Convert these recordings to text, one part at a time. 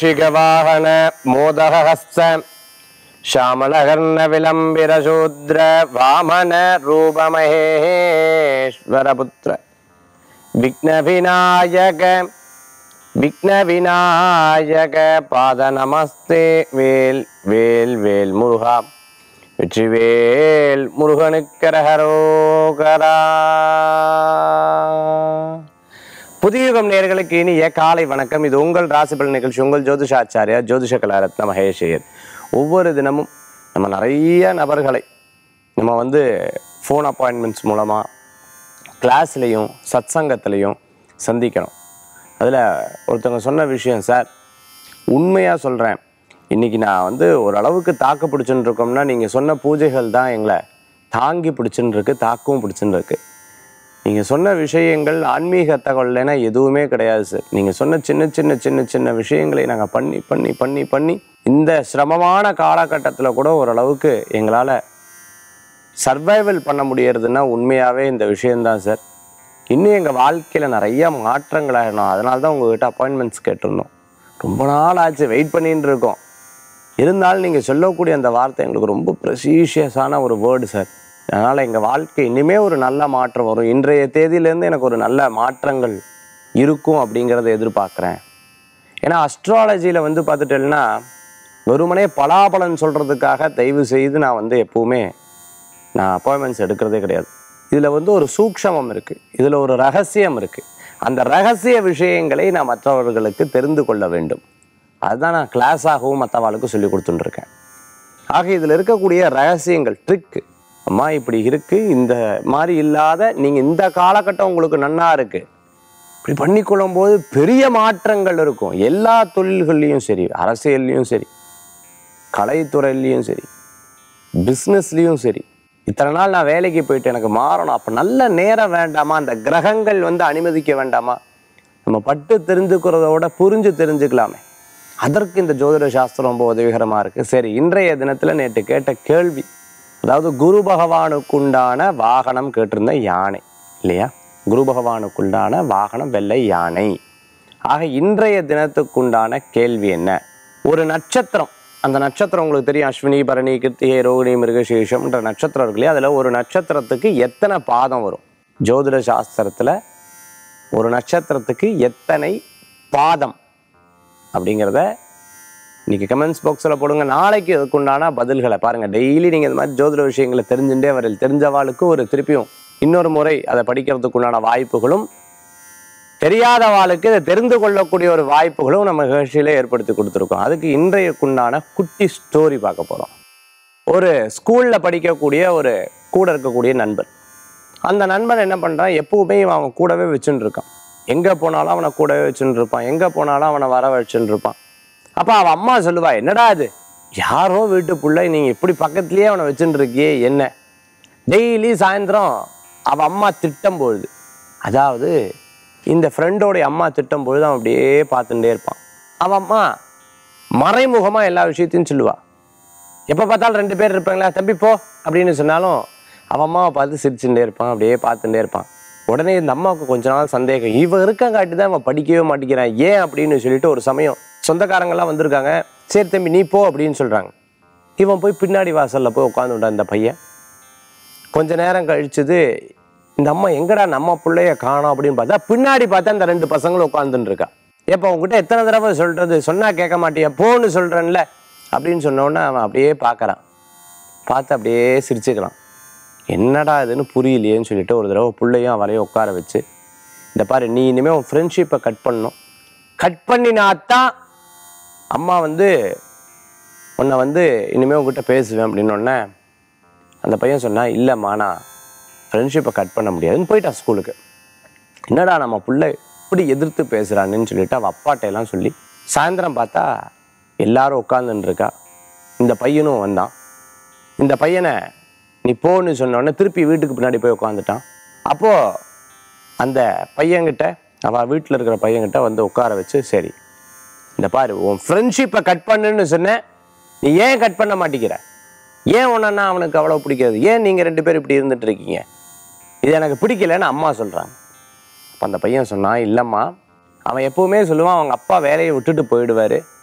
மூஷிகவாகன மோதகஹஸ்த श्यामलकर्ण विलम्बिरशूद्र वामन रूपमहेश्वरपुत्र विघ्नविनायक விக்னவிநாயக பாத நமஸ்தே வேல் வேல் வேல் முருகா வெற்றிவேல் முருகனுக்கரகரோகரா புதியுகம் நேர்களுக்கு இனிய காலை வணக்கம் இது உங்கள் ராசிபல் நிகழ்ச்சி உங்கள் ஜோதிஷாச்சாரியா ஜோதிஷ கலாரத்ன மகேஷையர் ஒவ்வொரு தினமும் நம்ம நிறைய நபர்களை நம்ம வந்து ஃபோன் அப்பாயின்மெண்ட்ஸ் மூலமாக கிளாஸ்லேயும் சத்சங்கத்துலேயும் சந்திக்கிறோம் அதில் ஒருத்தவங்க சொன்ன விஷயம் சார் உண்மையாக சொல்கிறேன் இன்றைக்கி நான் வந்து ஓரளவுக்கு தாக்கு பிடிச்சுன்னு இருக்கோம்னா நீங்கள் சொன்ன பூஜைகள் தான் எங்களை தாங்கி பிடிச்சுன்னு இருக்கு தாக்கவும் பிடிச்சுன்னு இருக்கு நீங்கள் சொன்ன விஷயங்கள் ஆன்மீக தகவல்னா எதுவுமே கிடையாது சார் நீங்கள் சொன்ன சின்ன சின்ன சின்ன சின்ன விஷயங்களை நாங்கள் பண்ணி பண்ணி பண்ணி பண்ணி இந்த சிரமமான காலகட்டத்தில் கூட ஓரளவுக்கு எங்களால் சர்வைவல் பண்ண முடியறதுன்னா உண்மையாகவே இந்த விஷயம்தான் சார் இன்னும் எங்கள் வாழ்க்கையில் நிறைய மாற்றங்கள் ஆகணும் அதனால தான் உங்ககிட்ட அப்பாயின்மெண்ட்ஸ் கேட்டிருந்தோம் ரொம்ப நாள் ஆச்சு வெயிட் பண்ணிட்டு இருக்கோம் இருந்தாலும் நீங்கள் சொல்லக்கூடிய அந்த வார்த்தை எங்களுக்கு ரொம்ப ப்ரெசீஷியஸான ஒரு வேர்டு சார் அதனால் எங்கள் வாழ்க்கை இனிமே ஒரு நல்ல மாற்றம் வரும் இன்றைய தேதியிலேருந்து எனக்கு ஒரு நல்ல மாற்றங்கள் இருக்கும் அப்படிங்கிறத எதிர்பார்க்குறேன் ஏன்னா அஸ்ட்ராலஜியில் வந்து பார்த்துட்டேன்னா வெறுமனே பலாபலன் சொல்கிறதுக்காக தயவு செய்து நான் வந்து எப்பவுமே நான் அப்பாயின்மெண்ட்ஸ் எடுக்கிறதே கிடையாது இதில் வந்து ஒரு சூக்ஷமம் இருக்குது இதில் ஒரு ரகசியம் இருக்குது அந்த ரகசிய விஷயங்களை நான் மற்றவர்களுக்கு தெரிந்து கொள்ள வேண்டும் அதுதான் நான் கிளாஸாகவும் மற்றவாளுக்கு சொல்லி கொடுத்துட்டுருக்கேன் ஆக இதில் இருக்கக்கூடிய ரகசியங்கள் ட்ரிக்கு அம்மா இப்படி இருக்குது இந்த மாதிரி இல்லாத நீங்கள் இந்த காலகட்டம் உங்களுக்கு நன்னா இருக்குது இப்படி பண்ணிக்கொள்ளும் போது பெரிய மாற்றங்கள் இருக்கும் எல்லா தொழில்கள்லையும் சரி அரசியல்லையும் சரி கலைத்துறையிலையும் சரி பிஸ்னஸ்லேயும் சரி இத்தனை நாள் நான் வேலைக்கு போயிட்டு எனக்கு மாறணும் அப்போ நல்ல நேரம் வேண்டாமா அந்த கிரகங்கள் வந்து அனுமதிக்க வேண்டாமா நம்ம பட்டு தெரிஞ்சுக்கிறதோட புரிஞ்சு தெரிஞ்சுக்கலாமே அதற்கு இந்த ஜோதிட சாஸ்திரம் ரொம்ப உதவிகரமாக இருக்குது சரி இன்றைய தினத்தில் நேற்று கேட்ட கேள்வி அதாவது குரு பகவானுக்குண்டான வாகனம் கேட்டிருந்த யானை இல்லையா குரு பகவானுக்குண்டான வாகனம் வெள்ளை யானை ஆக இன்றைய தினத்துக்குண்டான கேள்வி என்ன ஒரு நட்சத்திரம் அந்த நட்சத்திரம் உங்களுக்கு தெரியும் அஸ்வினி பரணி கிருத்திகை ரோகிணி மிருகசீஷம்ன்ற நட்சத்திரம் இருக்கு இல்லையா அதில் ஒரு நட்சத்திரத்துக்கு எத்தனை பாதம் வரும் ஜோதிட சாஸ்திரத்தில் ஒரு நட்சத்திரத்துக்கு எத்தனை பாதம் அப்படிங்கிறத இன்னைக்கு கமெண்ட்ஸ் பாக்ஸில் போடுங்க நாளைக்கு அதுக்குண்டான பதில்களை பாருங்கள் டெய்லி நீங்கள் இந்த மாதிரி ஜோதிட விஷயங்களை தெரிஞ்சுட்டே வரல தெரிஞ்சவாளுக்கு ஒரு திருப்பியும் இன்னொரு முறை அதை படிக்கிறதுக்குண்டான வாய்ப்புகளும் தெரியாத வாளுக்கு இதை தெரிந்து கொள்ளக்கூடிய ஒரு வாய்ப்புகளும் நம்ம நிகழ்ச்சியில ஏற்படுத்தி கொடுத்துருக்கோம் அதுக்கு இன்றையக்குண்டான குட்டி ஸ்டோரி பார்க்க போகிறோம் ஒரு ஸ்கூலில் படிக்கக்கூடிய ஒரு கூட இருக்கக்கூடிய நண்பர் அந்த நண்பன் என்ன பண்ணுறான் எப்பவுமே இவன் அவன் கூடவே வச்சுன்னு இருக்கான் எங்கே போனாலும் அவனை கூடவே வச்சுன்னு இருப்பான் எங்கே போனாலும் அவனை வர வச்சுன்னு இருப்பான் அப்போ அவன் அம்மா சொல்லுவா என்னடா இது யாரோ வீட்டு பிள்ளை நீங்கள் இப்படி பக்கத்துலேயே அவனை வச்சுன்னு இருக்கியே என்ன டெய்லி சாயந்தரம் அவன் அம்மா திட்டம் பொழுது அதாவது இந்த ஃப்ரெண்டோடைய அம்மா திட்டம் பொழுது அவன் அப்படியே பார்த்துட்டே இருப்பான் அவன் அம்மா மறைமுகமாக எல்லா விஷயத்தையும் சொல்லுவா எப்போ பார்த்தாலும் ரெண்டு பேர் இருப்பாங்களா தம்பி போ அப்படின்னு சொன்னாலும் அவன் அம்மாவை பார்த்து சிரிச்சுட்டே இருப்பான் அப்படியே பார்த்துட்டே இருப்பான் உடனே இந்த அம்மாவுக்கு கொஞ்ச நாள் சந்தேகம் இவன் இருக்கங்காட்டி தான் அவன் படிக்கவே மாட்டேங்கிறான் ஏன் அப்படின்னு சொல்லிட்டு ஒரு சமயம் சொந்தக்காரங்கெல்லாம் வந்திருக்காங்க சரி தம்பி நீ போ அப்படின்னு சொல்கிறாங்க இவன் போய் பின்னாடி வாசலில் போய் உட்காந்துட்டான் இந்த பையன் கொஞ்ச நேரம் கழிச்சது இந்த அம்மா எங்கடா நம்ம பிள்ளைய காணோம் அப்படின்னு பார்த்தா பின்னாடி பார்த்தா இந்த ரெண்டு பசங்களும் உட்காந்துட்டு இருக்கா ஏப்பா உங்ககிட்ட எத்தனை தடவை சொல்றது சொன்னா கேட்க மாட்டியா போன்னு சொல்றேன்ல அப்படின்னு சொன்ன உடனே அவன் அப்படியே பார்க்கறான் பார்த்து அப்படியே சிரிச்சுக்கிறான் என்னடா இதுன்னு புரியலையேன்னு சொல்லிட்டு ஒரு தடவை பிள்ளையும் அவளையும் உட்கார வச்சு இந்த பாரு நீ இனிமேல் உன் ஃப்ரெண்ட்ஷிப்பை கட் பண்ணணும் கட் பண்ணினாத்தான் அம்மா வந்து உன்னை வந்து இனிமேல் உங்ககிட்ட பேசுவேன் அப்படின்னு உடனே அந்த பையன் சொன்னா இல்லைம்மா நான் ஃப்ரெண்ட்ஷிப்பை கட் பண்ண முடியாதுன்னு போயிட்டான் ஸ்கூலுக்கு என்னடா நம்ம பிள்ளை இப்படி எதிர்த்து பேசுகிறான்னு சொல்லிட்டு அவள் அப்பாட்ட எல்லாம் சொல்லி சாயந்தரம் பார்த்தா எல்லாரும் உட்காந்துன்னு இருக்கா இந்த பையனும் வந்தான் இந்த பையனை நீ போன்னு சொன்ன உடனே திருப்பி வீட்டுக்கு பின்னாடி போய் உட்காந்துட்டான் அப்போது அந்த பையன்கிட்ட அவள் வீட்டில் இருக்கிற பையன்கிட்ட வந்து உட்கார வச்சு சரி இந்த பாரு உன் ஃப்ரெண்ட்ஷிப்பை கட் பண்ணுன்னு சொன்னேன் நீ ஏன் கட் பண்ண மாட்டேங்கிற ஏன் உன்னா அவனுக்கு அவ்வளோ பிடிக்காது ஏன் நீங்கள் ரெண்டு பேரும் இப்படி இருந்துட்டு இருக்கீங்க இது எனக்கு பிடிக்கலன்னு அம்மா சொல்கிறாங்க அப்போ அந்த பையன் சொன்னான் இல்லைம்மா அவன் எப்பவுமே சொல்லுவான் அவங்க அப்பா வேலையை விட்டுட்டு போயிடுவார்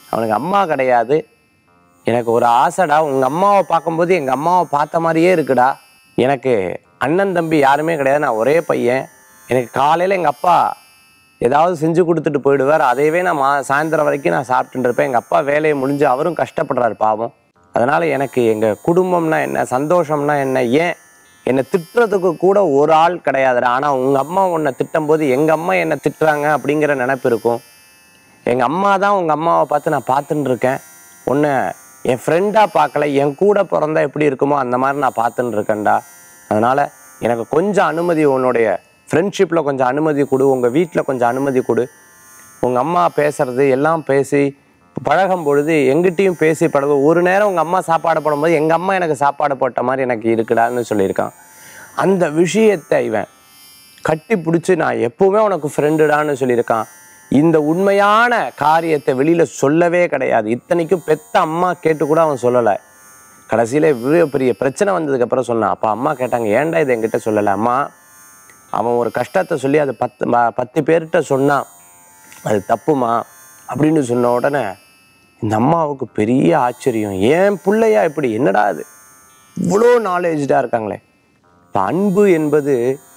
அவனுக்கு அம்மா கிடையாது எனக்கு ஒரு ஆசைடா உங்கள் அம்மாவை பார்க்கும்போது எங்கள் அம்மாவை பார்த்த மாதிரியே இருக்குடா எனக்கு அண்ணன் தம்பி யாருமே கிடையாது நான் ஒரே பையன் எனக்கு காலையில் எங்கள் அப்பா ஏதாவது செஞ்சு கொடுத்துட்டு போயிடுவார் அதையவே நான் மா சாயந்தரம் வரைக்கும் நான் சாப்பிட்டுட்டு இருப்பேன் எங்கள் அப்பா வேலையை முடிஞ்சு அவரும் கஷ்டப்படுறாரு பாவம் அதனால் எனக்கு எங்கள் குடும்பம்னா என்ன சந்தோஷம்னா என்ன ஏன் என்னை திட்டுறதுக்கு கூட ஒரு ஆள் கிடையாதுடா ஆனால் உங்கள் அம்மா உன்னை திட்டும் போது எங்கள் அம்மா என்னை திட்டுறாங்க அப்படிங்கிற நினைப்பு இருக்கும் எங்கள் அம்மா தான் உங்கள் அம்மாவை பார்த்து நான் பார்த்துட்டு இருக்கேன் உன்னை என் ஃப்ரெண்டாக பார்க்கல என் கூட பிறந்தா எப்படி இருக்குமோ அந்த மாதிரி நான் பார்த்துட்டு இருக்கேன்டா அதனால் எனக்கு கொஞ்சம் அனுமதி உன்னுடைய ஃப்ரெண்ட்ஷிப்பில் கொஞ்சம் அனுமதி கொடு உங்கள் வீட்டில் கொஞ்சம் அனுமதி கொடு உங்கள் அம்மா பேசுறது எல்லாம் பேசி பழகும் பொழுது எங்கிட்டையும் பேசி பழகு ஒரு நேரம் உங்கள் அம்மா சாப்பாடு போடும்போது எங்கள் அம்மா எனக்கு சாப்பாடு போட்ட மாதிரி எனக்கு இருக்குடான்னு சொல்லியிருக்கான் அந்த விஷயத்தை இவன் கட்டி பிடிச்சி நான் எப்பவுமே உனக்கு ஃப்ரெண்டுடான்னு சொல்லியிருக்கான் இந்த உண்மையான காரியத்தை வெளியில சொல்லவே கிடையாது இத்தனைக்கும் பெத்த அம்மா கேட்டு கூட அவன் சொல்லலை கடைசியில இவ்வளோ பெரிய பிரச்சனை வந்ததுக்கு அப்புறம் சொன்னான் அப்போ அம்மா கேட்டாங்க ஏன்டா இதை என்கிட்ட சொல்லலை அம்மா அவன் ஒரு கஷ்டத்தை சொல்லி அது பத்து ப- பத்து பேர்கிட்ட சொன்னான் அது தப்புமா அப்படின்னு சொன்ன உடனே இந்த அம்மாவுக்கு பெரிய ஆச்சரியம் ஏன் பிள்ளையா இப்படி என்னடா அது இவ்வளோ நாலேஜாக இருக்காங்களே இப்போ அன்பு என்பது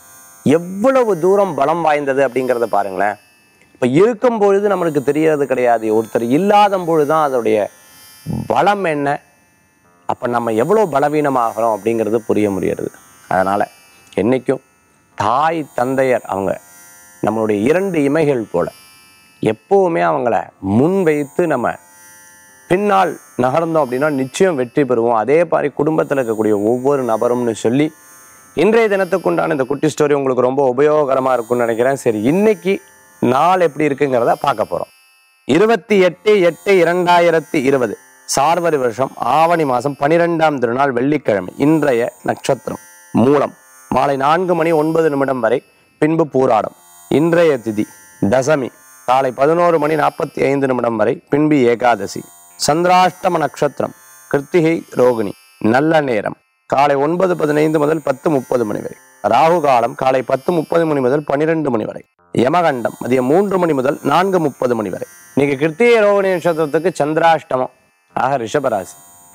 எவ்வளவு தூரம் பலம் வாய்ந்தது அப்படிங்கிறத பாருங்களேன் இப்போ இருக்கும் பொழுது நம்மளுக்கு தெரியறது கிடையாது ஒருத்தர் இல்லாத பொழுது தான் அதோடைய பலம் என்ன அப்போ நம்ம எவ்வளோ பலவீனமாகிறோம் அப்படிங்கிறது புரிய முடியறது அதனால் என்றைக்கும் தாய் தந்தையர் அவங்க நம்மளுடைய இரண்டு இமைகள் போல எப்போவுமே அவங்கள முன் வைத்து நம்ம பின்னால் நகர்ந்தோம் அப்படின்னா நிச்சயம் வெற்றி பெறுவோம் அதே மாதிரி குடும்பத்தில் இருக்கக்கூடிய ஒவ்வொரு நபரும்னு சொல்லி இன்றைய தினத்துக்குண்டான இந்த குட்டி ஸ்டோரி உங்களுக்கு ரொம்ப உபயோகரமாக இருக்கும்னு நினைக்கிறேன் சரி இன்னைக்கு நாள் எப்படி இருக்குங்கிறத பார்க்க போகிறோம் இருபத்தி எட்டு எட்டு இரண்டாயிரத்தி இருபது சார்வரி வருஷம் ஆவணி மாதம் பனிரெண்டாம் திருநாள் வெள்ளிக்கிழமை இன்றைய நட்சத்திரம் மூலம் மாலை நான்கு மணி ஒன்பது நிமிடம் வரை பின்பு பூராடம் இன்றைய திதி தசமி காலை பதினோரு மணி நாற்பத்தி ஐந்து நிமிடம் வரை பின்பு ஏகாதசி சந்திராஷ்டம நட்சத்திரம் கிருத்திகை ரோகிணி நல்ல நேரம் காலை ஒன்பது பதினைந்து முதல் பத்து முப்பது மணி வரை ராகு காலம் காலை பத்து முப்பது மணி முதல் பன்னிரெண்டு மணி வரை யமகண்டம் மதியம் மூன்று மணி முதல் நான்கு முப்பது மணி வரை இன்னைக்கு கிருத்திகை ரோகிணி நட்சத்திரத்துக்கு சந்திராஷ்டமம் ஆக ரிஷபராசி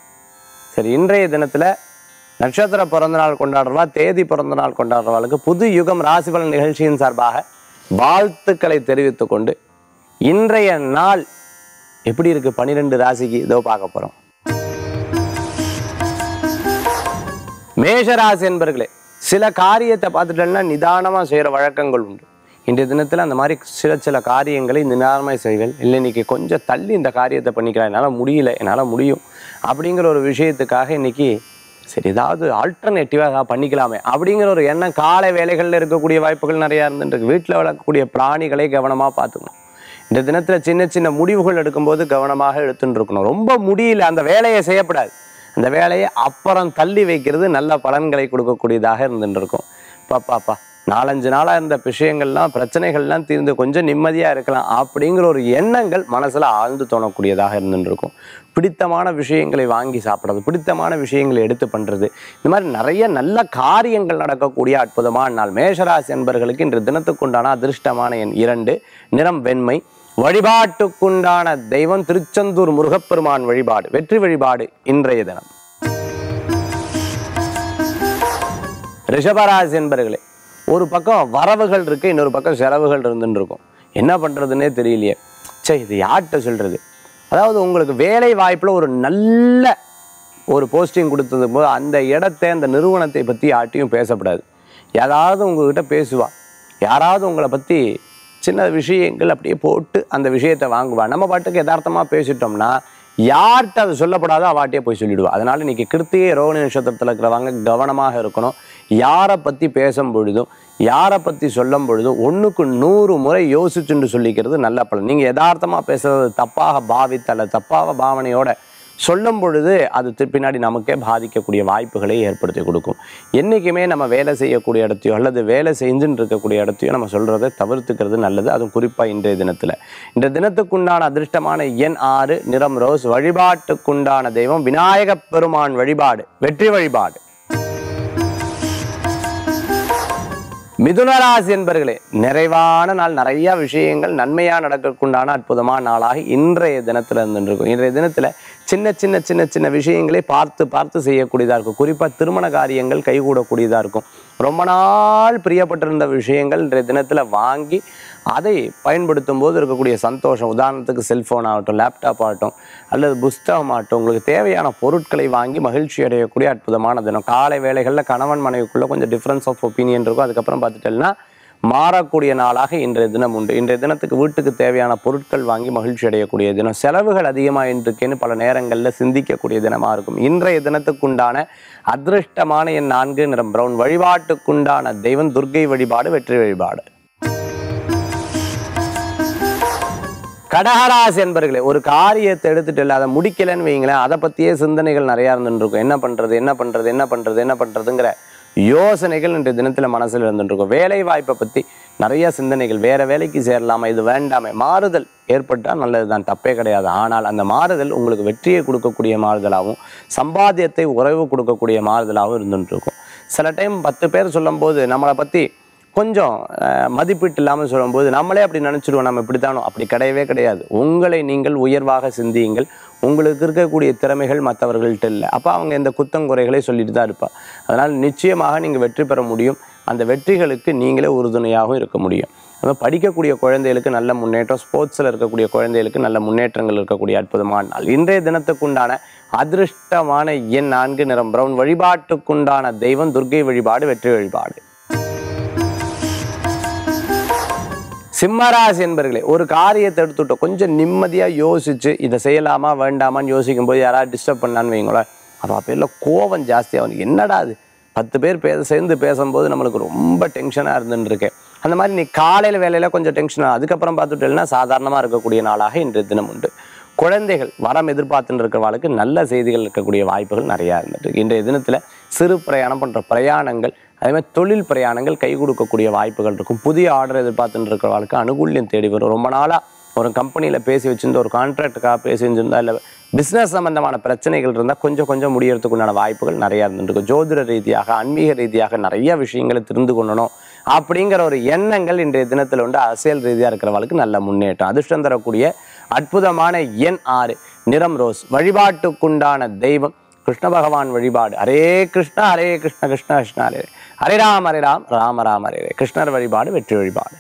சரி இன்றைய தினத்துல நட்சத்திர பிறந்த நாள் கொண்டாடுறவா தேதி பிறந்த நாள் கொண்டாடுறவாளுக்கு புது யுகம் ராசி பலன் நிகழ்ச்சியின் சார்பாக வாழ்த்துக்களை தெரிவித்துக் கொண்டு இன்றைய நாள் எப்படி இருக்கு பனிரெண்டு ராசிக்கு இதோ பார்க்க போறோம் மேஷராசி என்பர்களே சில காரியத்தை பார்த்துட்டோம்னா நிதானமா செய்யற வழக்கங்கள் உண்டு இன்றைய தினத்துல அந்த மாதிரி சில சில காரியங்களை நிதானமாக செய்வேன் இல்லை இன்னைக்கு கொஞ்சம் தள்ளி இந்த காரியத்தை பண்ணிக்கலாம் என்னால் முடியல என்னால் முடியும் அப்படிங்கிற ஒரு விஷயத்துக்காக இன்னைக்கு சரி ஏதாவது ஆல்டர்னேட்டிவாக ஏதாவது பண்ணிக்கலாமே அப்படிங்கிற ஒரு எண்ணம் காலை வேலைகளில் இருக்கக்கூடிய வாய்ப்புகள் நிறையா இருந்துருக்கு வீட்டில் வளர்க்கக்கூடிய பிராணிகளை கவனமாக பார்த்துக்கணும் இந்த தினத்தில் சின்ன சின்ன முடிவுகள் எடுக்கும்போது கவனமாக எடுத்துட்டு இருக்கணும் ரொம்ப முடியல அந்த வேலையை செய்யப்படாது அந்த வேலையை அப்புறம் தள்ளி வைக்கிறது நல்ல பலன்களை கொடுக்கக்கூடியதாக இருந்துட்டு இருக்கும் பாப்பாப்பா நாலஞ்சு நாளாக இருந்த விஷயங்கள்லாம் பிரச்சனைகள்லாம் தீர்ந்து கொஞ்சம் நிம்மதியாக இருக்கலாம் அப்படிங்கிற ஒரு எண்ணங்கள் மனசில் ஆழ்ந்து தோணக்கூடியதாக இருந்துட்டு இருக்கும் பிடித்தமான விஷயங்களை வாங்கி சாப்பிட்றது பிடித்தமான விஷயங்களை எடுத்து பண்ணுறது இந்த மாதிரி நிறைய நல்ல காரியங்கள் நடக்கக்கூடிய அற்புதமான நாள் மேஷராசி என்பர்களுக்கு இன்று தினத்துக்குண்டான அதிர்ஷ்டமான எண் இரண்டு நிறம் வெண்மை வழிபாட்டுக்குண்டான தெய்வம் திருச்செந்தூர் முருகப்பெருமான் வழிபாடு வெற்றி வழிபாடு இன்றைய தினம் ரிஷபராசி என்பர்களே ஒரு பக்கம் வரவுகள் இருக்கு இன்னொரு பக்கம் செலவுகள் இருந்துன்னு இருக்கும் என்ன பண்றதுன்னே தெரியலையே சே இது யார்கிட்ட சொல்றது அதாவது உங்களுக்கு வேலை வாய்ப்புல ஒரு நல்ல ஒரு போஸ்டிங் கொடுத்தது போது அந்த இடத்தை அந்த நிறுவனத்தை பற்றி யார்ட்டையும் பேசப்படாது யாராவது உங்ககிட்ட பேசுவா யாராவது உங்களை பற்றி சின்ன விஷயங்கள் அப்படியே போட்டு அந்த விஷயத்தை வாங்குவா நம்ம பாட்டுக்கு யதார்த்தமாக பேசிட்டோம்னா யார்கிட்ட அது சொல்லப்படாதோ அவாட்டியே போய் சொல்லிடுவா அதனால இன்னைக்கு கிருத்திகை ரோகிணி நட்சத்திரத்தில் இருக்கிறவங்க கவனமாக இருக்கணும் யாரை பற்றி பேசும் பொழுதும் யாரை பற்றி சொல்லும் பொழுதும் ஒன்றுக்கு நூறு முறை யோசிச்சுண்டு சொல்லிக்கிறது நல்ல பலன் நீங்கள் யதார்த்தமாக பேசுறது தப்பாக பாவித்து அல்ல தப்பாக பாவனையோட சொல்லும் பொழுது அது தி- பின்னாடி நமக்கே பாதிக்கக்கூடிய வாய்ப்புகளை ஏற்படுத்தி கொடுக்கும் என்றைக்குமே நம்ம வேலை செய்யக்கூடிய இடத்தையோ அல்லது வேலை செஞ்சுட்டு இருக்கக்கூடிய இடத்தையோ நம்ம சொல்கிறத தவிர்த்துக்கிறது நல்லது அதுவும் குறிப்பாக இன்றைய தினத்தில் இந்த தினத்துக்குண்டான அதிர்ஷ்டமான எண் ஆறு நிறம் ரோஸ் வழிபாட்டுக்குண்டான தெய்வம் விநாயகப் பெருமான் வழிபாடு வெற்றி வழிபாடு மிதுனராசி என்பர்களே நிறைவான நாள் நிறைய விஷயங்கள் நன்மையாக நடக்கக்குண்டான அற்புதமான நாளாக இன்றைய தினத்தில் இருந்துருக்கும் இன்றைய தினத்தில் சின்ன சின்ன சின்ன சின்ன விஷயங்களை பார்த்து பார்த்து செய்யக்கூடியதாக இருக்கும் குறிப்பாக திருமண காரியங்கள் கைகூடக்கூடியதாக இருக்கும் ரொம்ப நாள் பிரியப்பட்டிருந்த விஷயங்கள் இன்றைய தினத்தில் வாங்கி அதை பயன்படுத்தும் போது இருக்கக்கூடிய சந்தோஷம் உதாரணத்துக்கு செல்ஃபோன் ஆகட்டும் லேப்டாப் ஆகட்டும் அல்லது புஸ்தகம் ஆகட்டும் உங்களுக்கு தேவையான பொருட்களை வாங்கி மகிழ்ச்சி அடையக்கூடிய அற்புதமான தினம் காலை வேளைகளில் கணவன் மனைவிக்குள்ள கொஞ்சம் டிஃப்ரென்ஸ் ஆஃப் ஒப்பீனியன் இருக்கும் அதுக்கப்புறம் பார்த்துட்டேன்னா மாறக்கூடிய நாளாக இன்றைய தினம் உண்டு இன்றைய தினத்துக்கு வீட்டுக்கு தேவையான பொருட்கள் வாங்கி மகிழ்ச்சி அடையக்கூடிய தினம் செலவுகள் அதிகமாக இருக்கேன்னு பல நேரங்களில் சிந்திக்கக்கூடிய தினமாக இருக்கும் இன்றைய தினத்துக்குண்டான அதிருஷ்டமான என் நான்கு நிறம் பிரவுன் வழிபாட்டுக்குண்டான தெய்வம் துர்க்கை வழிபாடு வெற்றி வழிபாடு கடகராசி என்பர்களே ஒரு காரியத்தை எடுத்துட்டு இல்லை அதை முடிக்கலைன்னு வைங்களேன் அதை பற்றியே சிந்தனைகள் நிறையா இருந்துருக்கும் என்ன பண்ணுறது என்ன பண்ணுறது என்ன பண்ணுறது என்ன பண்ணுறதுங்கிற யோசனைகள் இன்றைய தினத்தில் மனசில் இருந்துருக்கும் வேலை வாய்ப்பை பற்றி நிறைய சிந்தனைகள் வேற வேலைக்கு சேரலாமா இது வேண்டாமே மாறுதல் ஏற்பட்டால் நல்லது தான் தப்பே கிடையாது ஆனால் அந்த மாறுதல் உங்களுக்கு வெற்றியை கொடுக்கக்கூடிய மாறுதலாகவும் சம்பாத்தியத்தை உறவு கொடுக்கக்கூடிய மாறுதலாகவும் இருந்துட்டு இருக்கும் சில டைம் பத்து பேர் சொல்லும்போது நம்மளை பற்றி கொஞ்சம் அஹ், மதிப்பீட்டு இல்லாமல் சொல்லும்போது நம்மளே அப்படி நினச்சிடுவோம் நம்ம இப்படித்தானோ அப்படி கிடையவே கிடையாது உங்களை நீங்கள் உயர்வாக சிந்தியுங்கள் உங்களுக்கு இருக்கக்கூடிய திறமைகள் மற்றவர்கள்ட்ட இல்லை அப்போ அவங்க இந்த குத்தங்குறைகளை சொல்லிட்டு தான் இருப்பா அதனால் நிச்சயமாக நீங்கள் வெற்றி பெற முடியும் அந்த வெற்றிகளுக்கு நீங்களே உறுதுணையாகவும் இருக்க முடியும் அதுவும் படிக்கக்கூடிய குழந்தைகளுக்கு நல்ல முன்னேற்றம் ஸ்போர்ட்ஸில் இருக்கக்கூடிய குழந்தைகளுக்கு நல்ல முன்னேற்றங்கள் இருக்கக்கூடிய அற்புதமான நாள் இன்றைய தினத்துக்குண்டான அதிருஷ்டமான எண் நான்கு நிறம் பிரவுன் வழிபாட்டுக்குண்டான தெய்வம் துர்க்கை வழிபாடு வெற்றி வழிபாடு சிம்மராசி என்பர்களே ஒரு காரியத்தை எடுத்துட்டோம் கொஞ்சம் நிம்மதியாக யோசிச்சு இதை செய்யலாமா வேண்டாமான்னு யோசிக்கும் போது யாராவது டிஸ்டர்ப் பண்ணான்னு வைங்களேன் அப்போ பேரில் கோவம் ஜாஸ்தியாகும் என்னடா அது பத்து பேர் பேச சேர்ந்து பேசும்போது நம்மளுக்கு ரொம்ப டென்ஷனாக இருந்துன்னு இருக்கு அந்த மாதிரி நீ காலையில் வேலையில் கொஞ்சம் டென்ஷன் அதுக்கப்புறம் பார்த்துட்டேன்னா சாதாரணமாக இருக்கக்கூடிய நாளாக இன்றைய தினம் உண்டு குழந்தைகள் வரம் எதிர்பார்த்துட்டு இருக்கிறவாளுக்கு நல்ல செய்திகள் இருக்கக்கூடிய வாய்ப்புகள் நிறையா இருந்துட்டு இருக்கு. இன்றைய தினத்தில் சிறு பிரயாணம் போன்ற பிரயாணங்கள் அதே மாதிரி தொழில் பிரயாணங்கள் கை கொடுக்கக்கூடிய வாய்ப்புகள் இருக்கும் புதிய ஆர்டர் எதிர்பார்த்துட்டு இருக்கிறவாளுக்கு அனுகூல்யம் தேடி வரும் ரொம்ப நாளாக ஒரு கம்பெனியில் பேசி வச்சிருந்த ஒரு கான்ட்ராக்டுக்காக பேசி வச்சிருந்தா இல்லை பிஸ்னஸ் சம்பந்தமான பிரச்சனைகள் இருந்தால் கொஞ்சம் கொஞ்சம் முடியறதுக்குண்டான வாய்ப்புகள் நிறையா இருந்துருக்கு ஜோதிட ரீதியாக ஆன்மீக ரீதியாக நிறைய விஷயங்களை தெரிந்து கொள்ளணும் அப்படிங்கிற ஒரு எண்ணங்கள் இன்றைய தினத்தில் உண்டு அரசியல் ரீதியாக இருக்கிறவங்களுக்கு நல்ல முன்னேற்றம் அதிர்ஷ்டம் தரக்கூடிய அற்புதமான எண் ஆறு நிறம் ரோஸ் வழிபாட்டுக்குண்டான தெய்வம் கிருஷ்ண பகவான் வழிபாடு ஹரே கிருஷ்ணா ஹரே கிருஷ்ண கிருஷ்ண கிருஷ்ண ஹரே ஹரே. ஹரே ராம் ஹரே ராம் ராம ராம் ஹரே ஹரே. கிருஷ்ணர் வழிபாடு வெற்றி வழிபாடு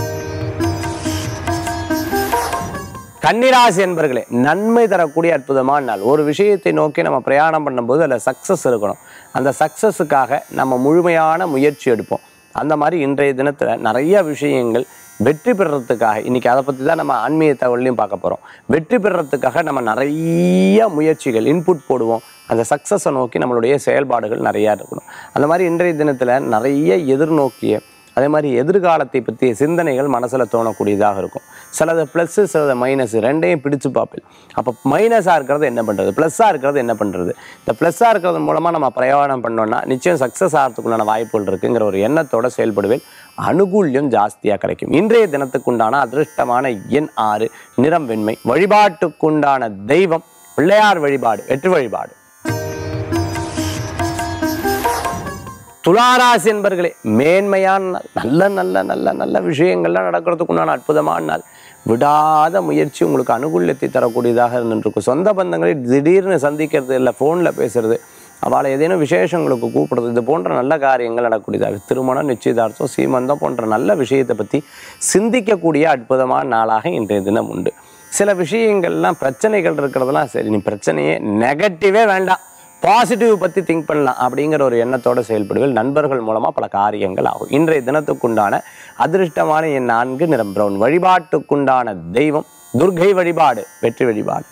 கன்னிராசி என்பர்களே நன்மை தரக்கூடிய அற்புதமான நாள் ஒரு விஷயத்தை நோக்கி நம்ம பிரயாணம் பண்ணும்போது அதில் சக்ஸஸ் இருக்கணும் அந்த சக்ஸஸுக்காக நம்ம முழுமையான முயற்சி எடுப்போம் அந்த மாதிரி இன்றைய தினத்தில் நிறைய விஷயங்கள் வெற்றி பெறுறதுக்காக இன்னைக்கு அதை பற்றி தான் நம்ம ஆன்மீக தகவலையும் பார்க்க போகிறோம் வெற்றி பெறுறதுக்காக நம்ம நிறைய முயற்சிகள் இன்புட் போடுவோம் அந்த சக்ஸஸை நோக்கி நம்மளுடைய செயல்பாடுகள் நிறையா இருக்கணும் அந்த மாதிரி இன்றைய தினத்தில் நிறைய எதிர்நோக்கிய அதே மாதிரி எதிர்காலத்தை பற்றிய சிந்தனைகள் மனசில் தோணக்கூடியதாக இருக்கும் சிலது ப்ளஸ்ஸு சிலது மைனஸ் ரெண்டையும் பிடிச்சு பார்ப்பேன் அப்போ மைனஸாக இருக்கிறது என்ன பண்ணுறது ப்ளஸ்ஸாக இருக்கிறது என்ன பண்ணுறது இந்த ப்ளஸ்ஸாக இருக்கிறது மூலமாக நம்ம பிரயாணம் பண்ணோம்னா நிச்சயம் சக்ஸஸ் ஆகிறதுக்குள்ளான வாய்ப்புகள் இருக்குங்கிற ஒரு எண்ணத்தோட செயல்படுவேன் அனுகூல்யம் ஜாஸ்தியாக கிடைக்கும் இன்றைய தினத்துக்குண்டான அதிருஷ்டமான எண் ஆறு நிறம் வெண்மை வழிபாட்டுக்குண்டான தெய்வம் பிள்ளையார் வழிபாடு வெற்றி வழிபாடு துளாராசி என்பர்களே மேன்மையான நாள் நல்ல நல்ல நல்ல நல்ல விஷயங்கள்லாம் நடக்கிறதுக்குண்டான அற்புதமான நாள் விடாத முயற்சி உங்களுக்கு அனுகூல்யத்தை தரக்கூடியதாக இருந்துருக்கும் சொந்த பந்தங்களை திடீர்னு சந்திக்கிறது இல்லை ஃபோனில் பேசுறது அவளை ஏதேனும் விசேஷங்களுக்கு கூப்பிடுறது இது போன்ற நல்ல காரியங்கள் நடக்கக்கூடியதாக திருமணம் நிச்சயதார்த்தம் சீமந்தம் போன்ற நல்ல விஷயத்தை பற்றி சிந்திக்கக்கூடிய அற்புதமான நாளாக இன்றைய தினம் உண்டு சில விஷயங்கள்லாம் பிரச்சனைகள் இருக்கிறதெல்லாம் சரி நீ பிரச்சனையே நெகட்டிவே வேண்டாம் பாசிட்டிவ் பற்றி திங்க் பண்ணலாம் அப்படிங்கிற ஒரு எண்ணத்தோட செயல்படுவீர்கள் நண்பர்கள் மூலமாக பல காரியங்கள் ஆகும் இன்றைய தினத்துக்குண்டான அதிருஷ்டமான என் நான்கு நிறம் பிரவுன் வழிபாட்டுக்குண்டான தெய்வம் துர்கை வழிபாடு வெற்றி வழிபாடு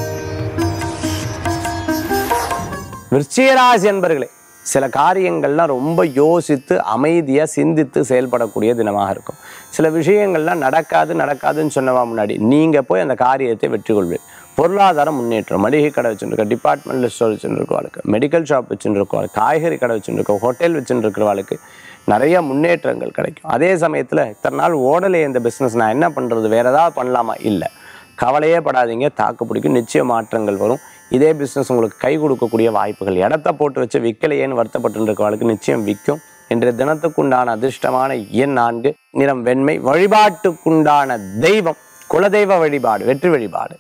விருச்சிகராசி என்பர்களே சில காரியங்கள்லாம் ரொம்ப யோசித்து அமைதியாக சிந்தித்து செயல்படக்கூடிய தினமாக இருக்கும் சில விஷயங்கள்லாம் நடக்காது நடக்காதுன்னு சொன்னவா முன்னாடி நீங்கள் போய் அந்த காரியத்தை வெற்றி கொள்வீர் பொருளாதார முன்னேற்றம் மளிகை கடை வச்சுருக்க டிபார்ட்மெண்டல் ஸ்டோர் வச்சுருக்கவாளுக்கு மெடிக்கல் ஷாப் வச்சுருக்கவாளுக்கு காய்கறி கடை வச்சுருக்க ஹோட்டல் வச்சுருக்கிறவாளுக்கு நிறைய முன்னேற்றங்கள் கிடைக்கும் அதே சமயத்தில் இத்தனை நாள் ஓடலையே இந்த பிஸ்னஸ் நான் என்ன பண்ணுறது வேறு ஏதாவது பண்ணலாமா இல்லை கவலையே படாதீங்க தாக்கு பிடிக்கும் நிச்சய மாற்றங்கள் வரும் இதே பிஸ்னஸ் உங்களுக்கு கை கொடுக்கக்கூடிய வாய்ப்புகள் இடத்த போட்டு வச்சு விற்கலையேன்னு வருத்தப்பட்டு இருக்கவளுக்கு நிச்சயம் விற்கும் இன்றைய தினத்துக்குண்டான அதிர்ஷ்டமான எண் நான்கு நிறம் வெண்மை வழிபாட்டுக்குண்டான தெய்வம் குலதெய்வ வழிபாடு வெற்றி வழிபாடு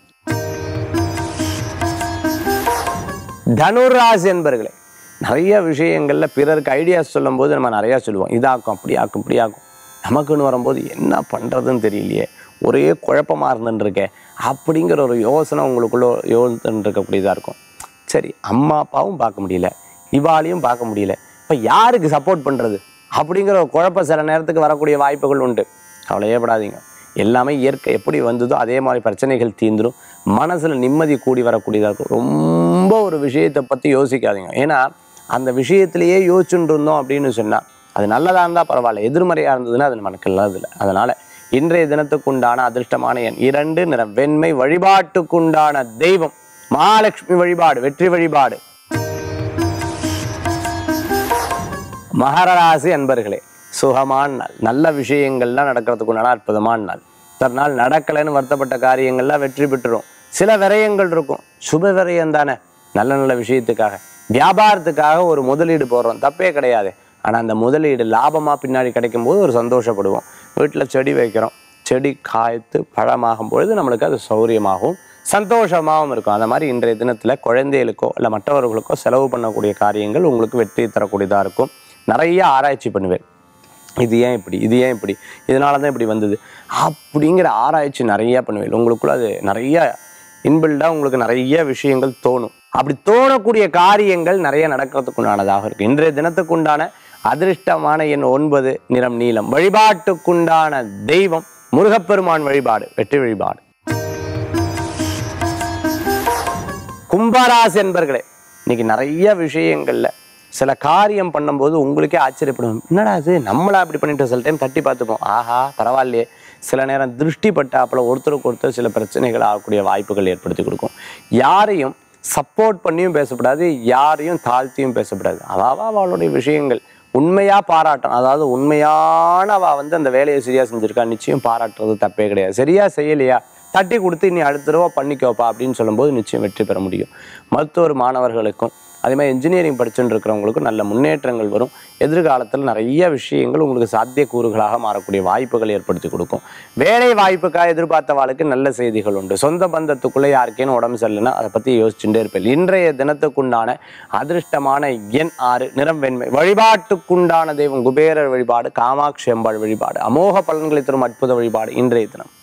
தனுராசி என்பர்களே நிறைய விஷயங்கள்ல பிறருக்கு ஐடியாஸ் சொல்லும்போது நம்ம நிறைய சொல்லுவோம் இதாக்கும் அப்படி ஆக்கும் இப்படி ஆக்கும் நமக்குன்னு வரும்போது என்ன பண்றதுன்னு தெரியலையே ஒரே குழப்பமா இருந்துட்டு இருக்கே அப்படிங்கிற ஒரு யோசனை உங்களுக்குள்ள யோசிச்சுட்டு இருக்கக்கூடியதா இருக்கும் சரி அம்மா அப்பாவும் பார்க்க முடியல இவாளையும் பார்க்க முடியல இப்போ யாருக்கு சப்போர்ட் பண்றது அப்படிங்கிற ஒரு குழப்பம் சில நேரத்துக்கு வரக்கூடிய வாய்ப்புகள் உண்டு கவலையே படாதீங்க எல்லாமே இயற்கை எப்படி வந்ததோ அதே மாதிரி பிரச்சனைகள் தீந்துடும் மனசுல நிம்மதி கூடி வரக்கூடியதாக இருக்கும் ரொம்ப ஒரு விஷயத்தை பத்தி யோசிக்காதீங்க ஏன்னா அந்த விஷயத்திலேயே யோசிச்சுட்டு இருந்தோம் அப்படின்னு சொன்னா அது நல்லதா இருந்தா பரவாயில்ல எதிர்மறையா இருந்ததுன்னா அது நமக்கு நல்லதில்லை அதனால இன்றைய தினத்துக்குண்டான அதிர்ஷ்டமான எண் இரண்டு நிறம் வெண்மை வழிபாட்டுக்குண்டான தெய்வம் மகாலட்சுமி வழிபாடு வெற்றி வழிபாடு மகராசி அன்பர்களே சுகமான நாள் நல்ல விஷயங்கள்லாம் நடக்கிறதுக்குண்டான அற்புதமான நாள் இத்தனை நாள் நடக்கலைன்னு வருத்தப்பட்ட காரியங்கள்லாம் வெற்றி பெற்றுரும் சில விரயங்கள் இருக்கும் சுப விரயம் தானே நல்ல நல்ல விஷயத்துக்காக வியாபாரத்துக்காக ஒரு முதலீடு போடுறோம் தப்பே கிடையாது ஆனால் அந்த முதலீடு லாபமாக பின்னாடி கிடைக்கும் போது ஒரு சந்தோஷப்படுவோம் வீட்டில் செடி வைக்கிறோம் செடி காய்த்து பழமாகும் பொழுது நம்மளுக்கு அது சௌரியமாகவும் சந்தோஷமாகவும் இருக்கும் அந்த மாதிரி இன்றைய தினத்தில் குழந்தைகளுக்கோ இல்லை மற்றவர்களுக்கோ செலவு பண்ணக்கூடிய காரியங்கள் உங்களுக்கு வெற்றி தரக்கூடியதாக இருக்கும் நிறைய ஆராய்ச்சி பண்ணுவேன் இது ஏன் இப்படி இது ஏன் இப்படி இதனால தான் இப்படி வந்தது அப்படிங்கிற ஆராய்ச்சி நிறைய பண்ணுவேன் உங்களுக்குள்ள அது நிறைய இன்பில்டாக உங்களுக்கு நிறைய விஷயங்கள் தோணும் அப்படி தோணக்கூடிய காரியங்கள் நிறைய நடக்கிறதுக்குண்டானதாக இருக்கு இன்றைய தினத்துக்குண்டான அதிர்ஷ்டமான எண் ஒன்பது நிறம் நீலம் வழிபாட்டுக்குண்டான தெய்வம் முருகப்பெருமான் வழிபாடு வெற்றி வழிபாடு கும்பராசி என்பர்களே இன்னைக்கு நிறைய விஷயங்கள்ல சில காரியம் பண்ணும்போது உங்களுக்கே ஆச்சரியப்படும் என்னடா அது நம்மளா இப்படி பண்ணிட்டு சில டைம் தட்டி பார்த்துப்போம் ஆஹா பரவாயில்லையே சில நேரம் திருஷ்டி பட்டாப்புல ஒருத்தருக்கு ஒருத்தர் சில பிரச்சனைகள் ஆகக்கூடிய வாய்ப்புகள் ஏற்படுத்தி கொடுக்கும் யாரையும் சப்போர்ட் பண்ணியும் பேசக்கூடாது யாரையும் தாழ்த்தியும் பேசக்கூடாது அவாவா அவளுடைய விஷயங்கள் உண்மையா பாராட்டும் அதாவது உண்மையான அவ வந்து அந்த வேலையை சரியா செஞ்சிருக்கா நிச்சயம் பாராட்டுறது தப்பே கிடையாது சரியா செய்யலையா தட்டி கொடுத்து நீ அடுத்த தடவை பண்ணிக்கோப்பா அப்படின்னு சொல்லும்போது நிச்சயம் வெற்றி பெற முடியும் மருத்துவர் மாணவர்களுக்கும் அதே மாதிரி இன்ஜினியரிங் படிச்சுட்டு இருக்கிறவங்களுக்கும் நல்ல முன்னேற்றங்கள் வரும் எதிர்காலத்தில் நிறைய விஷயங்கள் உங்களுக்கு சாத்தியக்கூறுகளாக மாறக்கூடிய வாய்ப்புகள் ஏற்படுத்தி கொடுக்கும் வேலை வாய்ப்புக்காக எதிர்பார்த்தவாளுக்கு நல்ல செய்திகள் உண்டு சொந்த பந்தத்துக்குள்ளே யாருக்கேனும் உடம்பு சரியில்லைன்னா அதை பற்றி யோசிச்சுட்டே இருப்பேன் இன்றைய தினத்துக்குண்டான அதிர்ஷ்டமான எண் ஆறு நிறம் வெண்மை வழிபாட்டுக்குண்டான தெய்வம் குபேரர் வழிபாடு காமாட்சி அம்பாள் வழிபாடு அமோக பலன்களை தரும் அற்புத வழிபாடு இன்றைய தினம்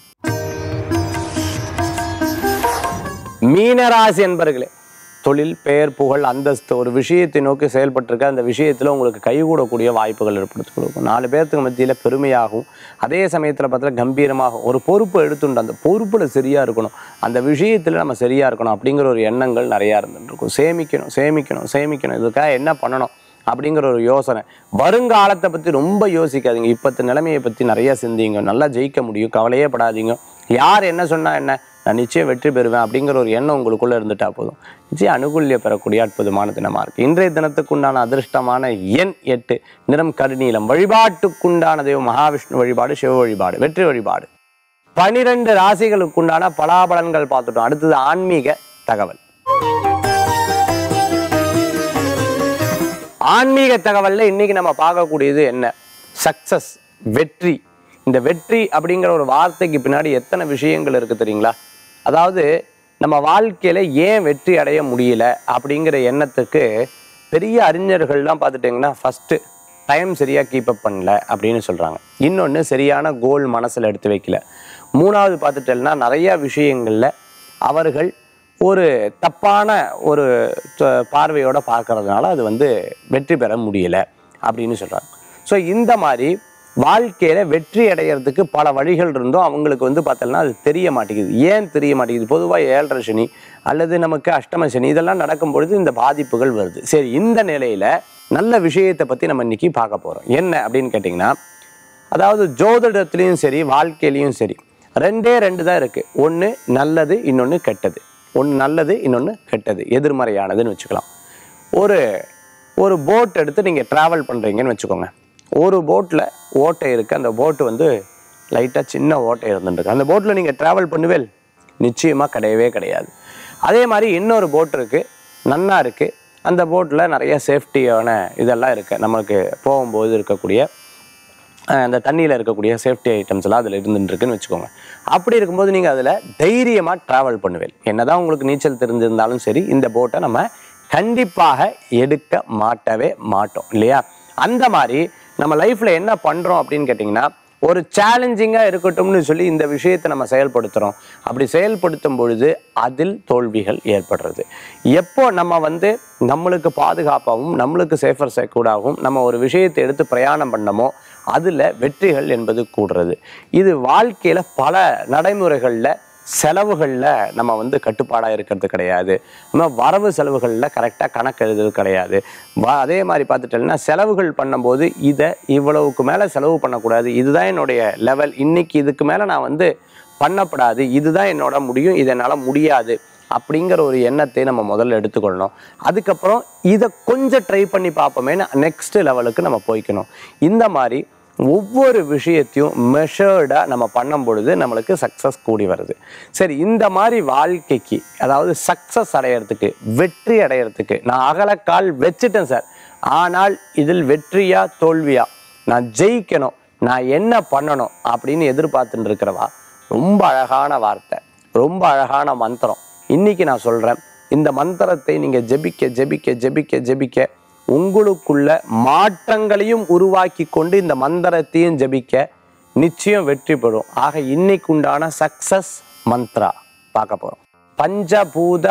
மீனராசி என்பர்களே தொழில் பெயர் புகழ் அந்தஸ்து ஒரு விஷயத்தை நோக்கி செயல்பட்டிருக்க அந்த விஷயத்தில் உங்களுக்கு கைகூடக்கூடிய வாய்ப்புகள் ஏற்படுத்தி கொடுக்கும் நாலு பேர்த்துக்கு மத்தியில் பெருமையாகவும் அதே சமயத்தில் பார்த்தா கம்பீரமாகவும் ஒரு பொறுப்பு எடுத்துட்டு அந்த பொறுப்பில் சரியாக இருக்கணும் அந்த விஷயத்தில் நம்ம சரியாக இருக்கணும் அப்படிங்கிற ஒரு எண்ணங்கள் நிறையா இருந்துட்டு இருக்கும் சேமிக்கணும் சேமிக்கணும் சேமிக்கணும் இதுக்காக என்ன பண்ணணும் அப்படிங்கிற ஒரு யோசனை வருங்காலத்தை பற்றி ரொம்ப யோசிக்காதீங்க இப்பத்து நிலைமையை பற்றி நிறைய சிந்திங்க நல்லா ஜெயிக்க முடியும் கவலையே படாதீங்க யார் என்ன சொன்னா என்ன நான் நிச்சயம் வெற்றி பெறுவேன் அப்படிங்கிற ஒரு எண்ணம் உங்களுக்குள்ள இருந்துட்டா போதும் நிச்சயம் அனுகூல்ய பெறக்கூடிய அற்புதமான தினமா இருக்கு இன்றைய தினத்துக்குண்டான அதிர்ஷ்டமான எண் எட்டு நிறம் கருநீலம் வழிபாட்டுக்குண்டான தெய்வம் மகாவிஷ்ணு வழிபாடு சிவ வழிபாடு வெற்றி வழிபாடு பனிரெண்டு ராசிகளுக்குண்டான பலாபலன்கள் பார்த்துட்டோம் அடுத்தது ஆன்மீக தகவல் ஆன்மீக தகவல்ல இன்னைக்கு நம்ம பார்க்கக்கூடியது என்ன சக்சஸ் வெற்றி இந்த வெற்றி அப்படிங்கிற ஒரு வார்த்தைக்கு பின்னாடி எத்தனை விஷயங்கள் இருக்கு தெரியுங்களா அதாவது நம்ம வாழ்க்கையில ஏன் வெற்றி அடைய முடியல அப்படிங்கிற எண்ணத்துக்கு பெரிய அறிஞர்கள்லாம் பார்த்துட்டிங்கன்னா ஃபர்ஸ்ட் டைம் சரியா கீப் அப் பண்ணல அப்படின்னு சொல்றாங்க இன்னொன்று சரியான கோல் மனசுல எடுத்து வைக்கல மூணாவது பார்த்துட்டேன்னா நிறைய விஷயங்கள்ல அவர்கள் ஒரு தப்பான ஒரு த- பார்வையோட பார்க்கறதுனால அது வந்து வெற்றி பெற முடியல அப்படின்னு சொல்றாங்க ஸோ இந்த மாதிரி வாழ்க்கையில வெற்றி அடையிறதுக்கு பல வழிகள் இருந்தும் அவங்களுக்கு வந்து பார்த்தோம்னா அது தெரிய மாட்டேங்குது ஏன் தெரிய மாட்டேங்குது பொதுவாக ஏழரை சனி அல்லது நமக்கு அஷ்டம சனி இதெல்லாம் நடக்கும் பொழுது இந்த பாதிப்புகள் வருது சரி இந்த நிலையில நல்ல விஷயத்தை பத்தி நம்ம இன்னைக்கு பார்க்க போறோம் என்ன அப்படின்னு கேட்டிங்கன்னா அதாவது ஜோதிடத்துலேயும் சரி வாழ்க்கையிலையும் சரி ரெண்டே ரெண்டு தான் இருக்கு ஒன்று நல்லது இன்னொன்று கெட்டது ஒன்று நல்லது இன்னொன்று கெட்டது எதிர்மறையானதுன்னு வச்சுக்கலாம் ஒரு ஒரு போட் எடுத்து நீங்கள் ட்ராவல் பண்ணுறீங்கன்னு வச்சுக்கோங்க ஒரு போட்டில் ஓட்டை இருக்குது அந்த போட்டு வந்து லைட்டாக சின்ன ஓட்டை இருந்துருக்கு அந்த போட்டில் நீங்கள் ட்ராவல் பண்ணுவேல் நிச்சயமாக கிடையவே கிடையாது அதே மாதிரி இன்னொரு போட் இருக்குது நன்னா இருக்குது அந்த போட்டில் நிறைய சேஃப்டியான இதெல்லாம் இருக்குது நம்மளுக்கு போகும்போது இருக்கக்கூடிய அஹ், அந்த தண்ணியில் இருக்கக்கூடிய சேஃப்டி ஐட்டம்ஸ் எல்லாம் அதில் இருந்துட்டு இருக்குன்னு வச்சுக்கோங்க அப்படி இருக்கும்போது நீங்கள் அதில் தைரியமாக ட்ராவல் பண்ணுவேன் என்னதான் உங்களுக்கு நீச்சல் தெரிஞ்சிருந்தாலும் சரி இந்த போட்டை நம்ம கண்டிப்பாக எடுக்க மாட்டவே மாட்டோம் இல்லையா அந்த மாதிரி நம்ம லைஃப்பில் என்ன பண்ணுறோம் அப்படின்னு கேட்டிங்கன்னா ஒரு சேலஞ்சிங்காக இருக்கட்டும்னு சொல்லி இந்த விஷயத்தை நம்ம செயல்படுத்துகிறோம் அப்படி செயல்படுத்தும் பொழுது அதில் தோல்விகள் ஏற்படுறது எப்போ நம்ம வந்து நம்மளுக்கு பாதுகாப்பாகவும் நம்மளுக்கு சேஃபர் செக்யூர்டாகவும் நம்ம ஒரு விஷயத்தை எடுத்து பிரயாணம் பண்ணமோ அதில் வெற்றிகள் என்பது கூடுறது இது வாழ்க்கையில் பல நடைமுறைகளில் செலவுகளில் நம்ம வந்து கட்டுப்பாடாக இருக்கிறது கிடையாது நம்ம வரவு செலவுகளில் கரெக்டாக கணக்கு எழுதுறது கிடையாது வ அதே மாதிரி பார்த்துட்டோம்னா செலவுகள் பண்ணும்போது இதை இவ்வளவுக்கு மேலே செலவு பண்ணக்கூடாது இதுதான் என்னுடைய லெவல் இன்னைக்கு இதுக்கு மேலே நான் வந்து பண்ணப்படாது இதுதான் என்னோட முடியும் இது என்னால் முடியாது அப்படிங்கிற ஒரு எண்ணத்தை நம்ம முதல்ல எடுத்துக்கொள்ளணும் அதுக்கப்புறம் இதை கொஞ்சம் ட்ரை பண்ணி பார்ப்போமேன்னு நெக்ஸ்ட் லெவலுக்கு நம்ம போய்க்கணும் இந்த மாதிரி ஒவ்வொரு விஷயத்தையும் மெஷர்டாக நம்ம பண்ணும் பொழுது நம்மளுக்கு சக்ஸஸ் கூடி வருது சரி இந்த மாதிரி வாழ்க்கைக்கு அதாவது சக்ஸஸ் அடையிறதுக்கு வெற்றி அடையிறதுக்கு நான் அகலக்கால் வச்சுட்டேன் சார் ஆனால் இதில் வெற்றியா தோல்வியா நான் ஜெயிக்கணும் நான் என்ன பண்ணணும் அப்படின்னு எதிர்பார்த்துட்டு இருக்கிறவா ரொம்ப அழகான வார்த்தை ரொம்ப அழகான மந்திரம் இன்னைக்கு நான் சொல்கிறேன் இந்த மந்திரத்தை நீங்கள் ஜெபிக்க ஜெபிக்க ஜெபிக்க ஜெபிக்க உங்களுக்குள்ள மாற்றங்களையும் உருவாக்கி கொண்டு இந்த மந்திரத்தையும் ஜெபிக்க நிச்சயம் வெற்றி பெறும் ஆக இன்னைக்கு உண்டான சக்சஸ் மந்த்ரா பார்க்க போகிறோம் பஞ்சபூத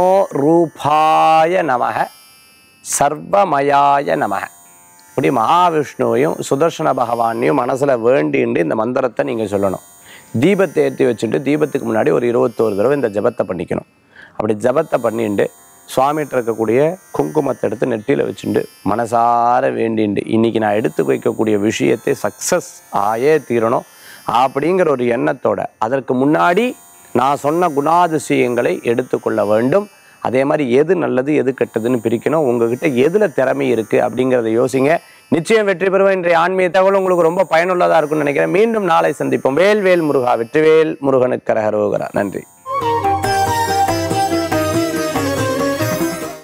மனோரூபாய நமக சர்வமயாய நமக இப்படி மகாவிஷ்ணுவையும் சுதர்சன பகவானையும் மனசில் வேண்டிண்டு இந்த மந்திரத்தை நீங்கள் சொல்லணும் தீபத்தை ஏற்றி வச்சுட்டு தீபத்துக்கு முன்னாடி ஒரு இருபத்தோரு தடவை இந்த ஜபத்தை பண்ணிக்கணும் அப்படி ஜபத்தை பண்ணிட்டு சுவாமிகிட்ட இருக்கக்கூடிய குங்குமத்தை எடுத்து நெற்றியில் வச்சுட்டு மனசார வேண்டிண்டு இன்னைக்கு நான் எடுத்து வைக்கக்கூடிய விஷயத்தை சக்ஸஸ் ஆயே தீரணும் அப்படிங்கிற ஒரு எண்ணத்தோட அதற்கு முன்னாடி நான் சொன்ன குணாதிசயங்களை எடுத்துக்கொள்ள வேண்டும் அதே மாதிரி எது நல்லது எது கெட்டதுன்னு பிரிக்கணும் உங்ககிட்ட எதுல திறமை இருக்கு அப்படிங்கிறத யோசிங்க நிச்சயம் வெற்றி பெறுவேன் இன்றைய ஆன்மீக தகவல் உங்களுக்கு ரொம்ப பயனுள்ளதா இருக்கும்னு நினைக்கிறேன் மீண்டும் நாளை சந்திப்போம் வேல் வேல் முருகா வெற்றிவேல் முருகனுக்கு கரகரோகரா நன்றி